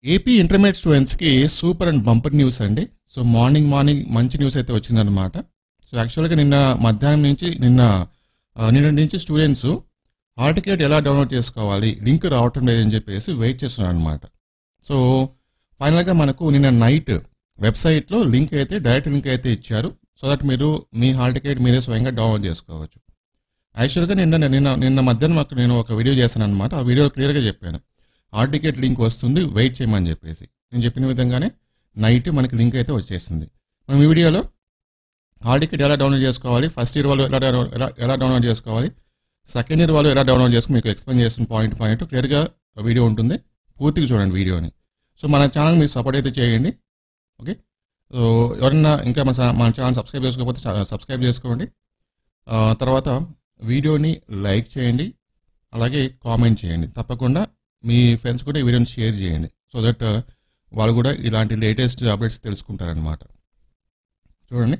AP intermediate స్టూడెంట్స్కి super and bumper news అండి so morning morning మంచి న్యూస్ అయితే వచ్చిందనమాట సో యాక్చువల్గా నిన్న మధ్యాహ్నం నుంచి నిన్న ఆ, నిన్న నుంచి స్టూడెంట్స్ హాల్ టికెట్ ఎలా డౌన్లోడ్ చేసుకోవాలి లింక్ రావటం లేదని చెప్పేసి వెయిట్ చేస్తున్నారు అనమాట సో ఫైనల్గా మనకు నిన్న నైట్ వెబ్సైట్లో లింక్ అయితే డైరెక్ట్ లింక్ అయితే ఇచ్చారు సో దట్ మీరు మీ హాల్ టికెట్ మీరే స్వయంగా డౌన్లోడ్ చేసుకోవచ్చు యాక్చువల్గా నిన్న నిన్న నిన్న మధ్యాహ్నం అక్కడ నేను ఒక వీడియో చేశాను అనమాట ఆ వీడియోలో క్లియర్గా చెప్పాను హాల్ టికెట్ లింక్ వస్తుంది వెయిట్ చేయమని చెప్పేసి నేను చెప్పిన విధంగానే నైట్ మనకి లింక్ అయితే వచ్చేసింది మనం ఈ వీడియోలో హాల్ టికెట్ ఎలా డౌన్లోడ్ చేసుకోవాలి ఫస్ట్ ఇయర్ వాళ్ళు ఎలా డౌన్లోడ్ ఎలా ఎలా డౌన్లోడ్ చేసుకోవాలి సెకండ్ ఇయర్ వాళ్ళు ఎలా డౌన్లోడ్ చేసుకుని మీకు ఎక్స్ప్లెయిన్ చేసిన పాయింట్ పాయింట్ క్లియర్గా వీడియో ఉంటుంది పూర్తిగా చూడండి వీడియోని సో మన ఛానల్ మీరు సపోర్ట్ అయితే చేయండి ఓకే సో ఎవరన్నా ఇంకా మన సా- మన ఛానల్ సబ్స్క్రైబ్ చేసుకోకపోతే చా- సబ్స్క్రైబ్ చేసుకోండి ఆ, తర్వాత వీడియోని లైక్ చేయండి అలాగే కామెంట్ చేయండి తప్పకుండా మీ ఫ్రెండ్స్ కూడా ఈ వీడియోని షేర్ చేయండి సో దట్ వాళ్ళు కూడా ఇలాంటి లేటెస్ట్ అప్డేట్స్ తెలుసుకుంటారనమాట చూడండి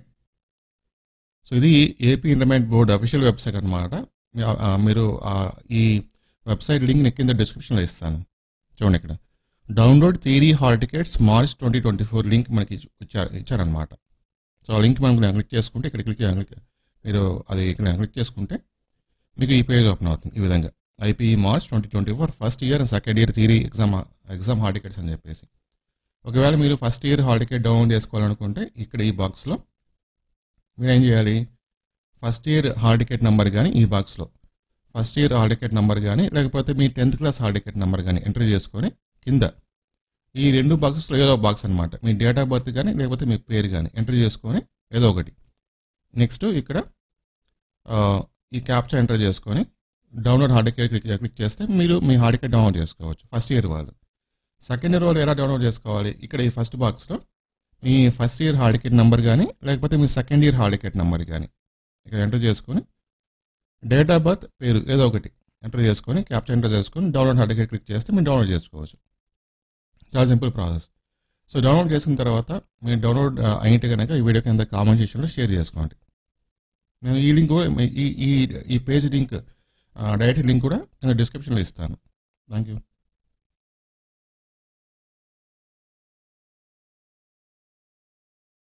సో ఇది AP intermediate board official website అనమాట మీరు ఆ, ఈ వెబ్సైట్ లింక్ నేను కింద డిస్క్రిప్షన్లో ఇస్తాను చూడండి ఇక్కడ download theory hall tickets March twenty twenty four link మనకి ఇచ్చారు ఇచ్చారనమాట సో ఆ లింక్ మనం క్లిక్ చేసుకుంటే ఇక్కడ క్లిక్ క్లిక్ మీరు అది ఇక్కడ క్లిక్ చేసుకుంటే మీకు ఈ పేజ్ ఓపెన్ అవుతుంది ఈ విధంగా IP March twenty twenty four first year and second year theory exam exam hall tickets అని చెప్పేసి ఒకవేళ మీరు first year hall ticket download చేసుకోవాలనుకుంటే ఇక్కడ ఈ బాక్స్లో మీరు ఏం చేయాలి first year hall ticket number కానీ ఈ బాక్స్లో first year hall ticket number కానీ లేకపోతే మీ tenth class hall ticket number కానీ ఎంటర్ చేసుకొని కింద ఈ రెండు బాక్సెస్లో ఏదో బాక్స్ అనమాట మీ డేట్ ఆఫ్ బర్త్ కానీ లేకపోతే మీ పేరు కానీ ఎంటర్ చేసుకొని ఏదో ఒకటి నెక్స్ట్ ఇక్కడ ఆ, ఈ క్యాప్చా ఎంటర్ చేసుకొని download hall ticket click click చేస్తే మీరు మీ హార్డ్ టికెట్ డౌన్లోడ్ చేసుకోవచ్చు ఫస్ట్ ఇయర్ వాళ్ళు సెకండ్ ఇయర్ వాళ్ళు ఎలా డౌన్లోడ్ చేసుకోవాలి ఇక్కడ ఈ ఫస్ట్ బాక్స్లో మీ first year hall ticket number కానీ లేకపోతే మీ second year hall ticket number కానీ ఇక్కడ ఎంటర్ చేసుకొని డేట్ ఆఫ్ బర్త్ పేరు ఏదో ఒకటి ఎంటర్ చేసుకొని క్యాప్చర్ ఎంటర్ చేసుకొని డౌన్లోడ్ హార్డ్ టికెట్ క్లిక్ చేస్తే మీరు డౌన్లోడ్ చేసుకోవచ్చు చాలా సింపుల్ ప్రాసెస్ సో డౌన్లోడ్ చేసిన తర్వాత మీరు డౌన్లోడ్ ఆ, అయితే కనుక ఈ వీడియో కింద కామెంట్ సెక్షన్లో షేర్ చేసుకోండి నేను ఈ లింక్ కూడా ఈ ఈ ఈ పేజ్ లింక్ డైరెక్ట్ లింక్ కూడా నేను డిస్క్రిప్షన్లో ఇస్తాను థ్యాంక్ యూ